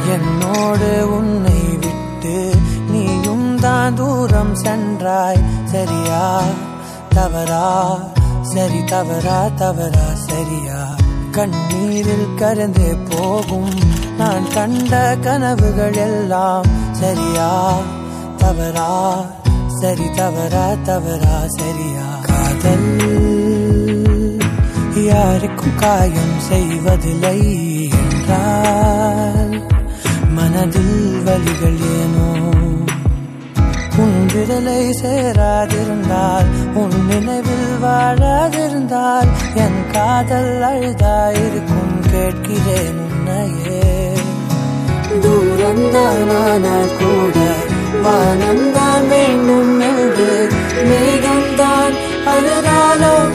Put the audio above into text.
என்னோடு உன்னை விட்டு நீயும் தான் தூரம் சென்றாய் சரியா தவறா சரி தவறா தவறா சரியா கண்ணீரில் கரைந்து போகும் நான் கண்ட கனவுகள் எல்லாம் சரியா தவறா சரி தவறா தவறா சரியா காதல் யாருக்கும் காயம் செய்வதில்லை என்றால் மனதில் வலிகள் ஏனோ உன் விரலை சேராதிருந்தால் உன் நினைவில் வாழாதிருந்தால் என் காதல் அழுதாயிருக்கும் கேட்கிறேன் உன்னையே தூரந்தானால் கூட வானம்தான் வேண்டும் என்று மேகம்தான் அழுதாலோ